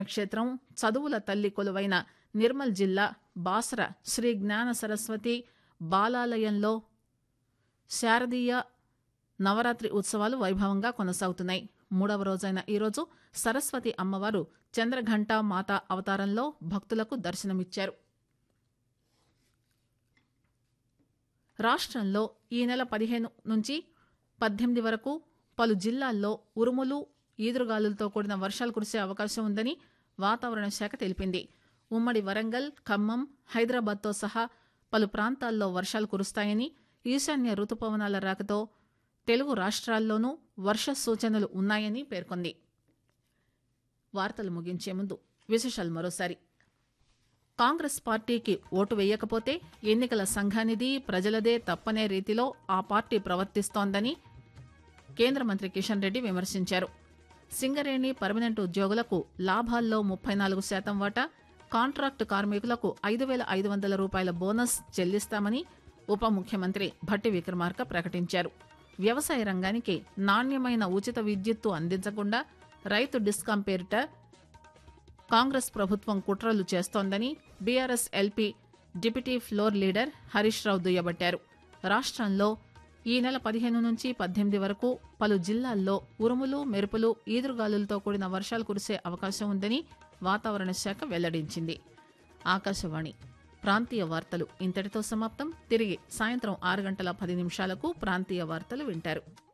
క్షేత్రం చదువుల తల్లి కొలువైన నిర్మల్ జిల్లా బాసర శ్రీ జ్ఞాన సరస్వతి బాలాలయంలో శారదీయ నవరాత్రి ఉత్సవాలు వైభవంగా కొనసాగుతున్నాయి మూడవ రోజైన ఈరోజు సరస్వతి అమ్మవారు చంద్రఘంట మాత అవతారంలో భక్తులకు దర్శనమిచ్చారు రాష్ట్రంలో ఈ నెల పదిహేను నుంచి పద్దెనిమిది వరకు పలు జిల్లాల్లో ఉరుములు ఈదురుగాలులతో కూడిన వర్షాలు కురిసే అవకాశం ఉందని వాతావరణ శాఖ తెలిపింది ఉమ్మడి వరంగల్ ఖమ్మం హైదరాబాద్తో సహా పలు ప్రాంతాల్లో వర్షాలు కురుస్తాయని ఈశాన్య రుతుపవనాల రాకతో తెలుగు రాష్ట్రాల్లోనూ వర్ష సూచనలు ఉన్నాయని పేర్కొంది వార్తలు ముగించే ముందు విశేషాలు మరోసారి కాంగ్రెస్ పార్టీకి ఓటు వేయకపోతే ఎన్నికల సంఘానిది ప్రజలదే తప్పనే రీతిలో ఆ పార్టీ ప్రవర్తిస్తోందని కేంద్ర మంత్రి కిషన్ రెడ్డి విమర్శించారు సింగరేణి పర్మనెంట్ ఉద్యోగులకు లాభాల్లో ముప్పై నాలుగు శాతం వాటా కాంట్రాక్టు కార్మికులకు ఐదు వేల ఐదు వందల రూపాయల బోనస్ చెల్లిస్తామని ఉప ముఖ్యమంత్రి భట్టి విక్రమార్క ప్రకటించారు వ్యవసాయ రంగానికి నాణ్యమైన ఉచిత విద్యుత్తు అందించకుండా రైతు డిస్కాం పేరిట కాంగ్రెస్ ప్రభుత్వం కుట్రలు చేస్తోందని BRS LP deputy floor leader Harish Rao దుయ్యబట్టారు రాష్ట్రంలో ఈ నెల పదిహేను నుంచి పద్దెనిమిది వరకు పలు జిల్లాల్లో ఉరుములు మెరుపులు ఈదురుగాలులతో కూడిన వర్షాలు కురిసే అవకాశం ఉందని వాతావరణ శాఖ వెల్లడించింది ఆకాశవాణి ప్రాంతీయ వార్తలు ఇంతటితో సమాప్తం తిరిగి సాయంత్రం ఆరు గంటల పది నిమిషాలకు ప్రాంతీయ వార్తలు వింటారు